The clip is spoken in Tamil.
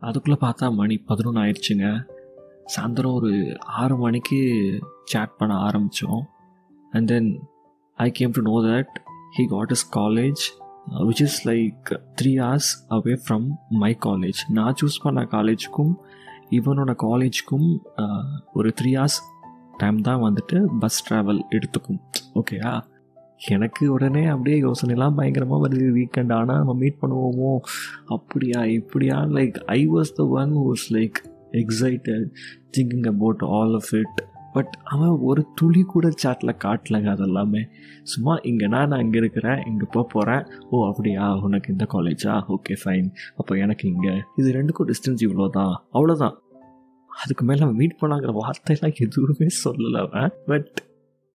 அதுக்குள்ளே பார்த்தா மணி பதினொன்று ஆயிடுச்சுங்க சாயந்தரம் ஒரு ஆறு மணிக்கு சேட் பண்ண ஆரம்பித்தோம் and then I came to know that he got is college which is like three hours away from my college நான் சூஸ் பண்ண காலேஜுக்கும் இவனோட காலேஜுக்கும் ஒரு த்ரீ ஹவர்ஸ் டைம் தான் வந்துட்டு பஸ் ட்ராவல் எடுத்துக்கும் ஓகேயா எனக்கு உடனே அப்படியே யோசனைலாம் பயங்கரமாக வருது வீக்கெண்ட் ஆனால் நம்ம மீட் பண்ணுவோமோ அப்படியா இப்படியா like I was the one who's like excited thinking about all of it but அவன் ஒரு துளி கூட சாட்டில் காட்டலங்க அதெல்லாமே சும்மா இங்கே நான் அங்கே இருக்கிறேன் இங்கே போக போகிறேன் ஓ அப்படியா உனக்கு இந்த காலேஜா ஓகே ஃபைன் அப்போ எனக்கு இங்கே இது ரெண்டுக்கும் டிஸ்டன்ஸ் இவ்வளோ தான் அவ்வளோதான் அதுக்கு மேலே மீட் பண்ணாங்கிற வார்த்தையெல்லாம் எதுவுமே சொல்லலை அவன் பட்